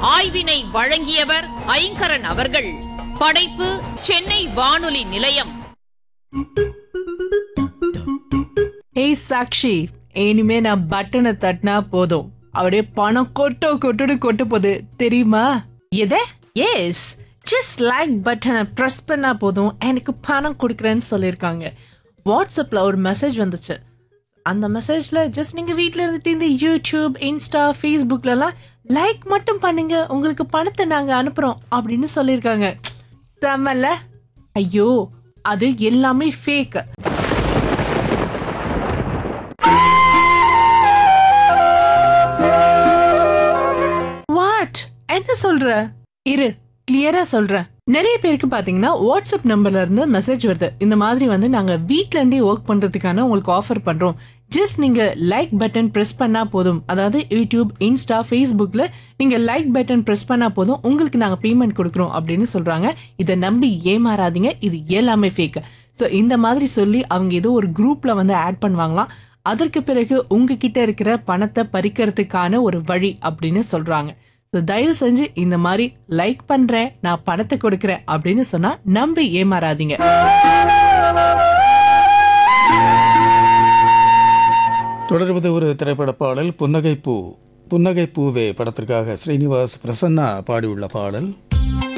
ஆய்வினை வழங்கியவர் ஐங்கரன் அவர்கள் படைப்பு சென்னை வானொலி நிலையம் ஏய் சாக்ஷி இனிமே நான் பட்டனை தட்டினா போதும் அப்படியே பணம் கொட்டோ கொட்டுன்னு கொட்ட போகுது தெரியுமா எதை எஸ் ஜஸ்ட் லைக் பட்டனை ப்ரெஸ் பண்ணா போதும் எனக்கு பணம் கொடுக்குறேன்னு சொல்லியிருக்காங்க வாட்ஸ்அப்பில் ஒரு மெசேஜ் வந்துச்சு அந்த மெசேஜ்ல ஜஸ்ட் நீங்க வீட்ல இருந்துட்டு இந்த யூடியூப் இன்ஸ்டா ஃபேஸ்புக்லலாம் லைக் மட்டும் பண்ணுங்க உங்களுக்கு பணத்தை நாங்க அனுப்புறோம் அப்படின்னு சொல்லியிருக்காங்க செம்மல்ல ஐயோ அது எல்லாமே ஃபேக் வாட் என்ன சொல்ற இரு கிளியரா சொல்றேன் நிறைய பேருக்கு பாத்தீங்கன்னா வாட்ஸ்அப் நம்பர்ல இருந்து மெசேஜ் வருது இந்த மாதிரி வந்து நாங்க வீட்ல இருந்தே ஒர்க் பண்றதுக்கான உங்களுக்கு ஆஃபர் பண்றோம் ஜஸ்ட் நீங்க லைக் பட்டன் பிரஸ் பண்ணா போதும் அதாவது யூடியூப் இன்ஸ்டா ஃபேஸ்புக்ல நீங்க லைக் பட்டன் பிரஸ் பண்ணா போதும் உங்களுக்கு நாங்க பேமெண்ட் கொடுக்குறோம் அப்படின்னு சொல்றாங்க இதை நம்பி ஏமாறாதீங்க இது எல்லாமே ஃபேக் ஸோ இந்த மாதிரி சொல்லி அவங்க ஏதோ ஒரு குரூப்ல வந்து ஆட் பண்ணுவாங்களாம் அதற்கு பிறகு உங்ககிட்ட இருக்கிற பணத்தை பறிக்கிறதுக்கான ஒரு வழி அப்படின்னு சொல்றாங்க ஸோ தயவு செஞ்சு இந்த மாதிரி லைக் பண்றேன் நான் பணத்தை கொடுக்குறேன் அப்படின்னு சொன்னா நம்பி ஏமாறாதீங்க தொடர்வது ஒரு திரைப்பட பாடல் புன்னகை பூ புன்னகை பூவே படத்திற்காக ஸ்ரீனிவாஸ் பிரசன்னா பாடியுள்ள பாடல்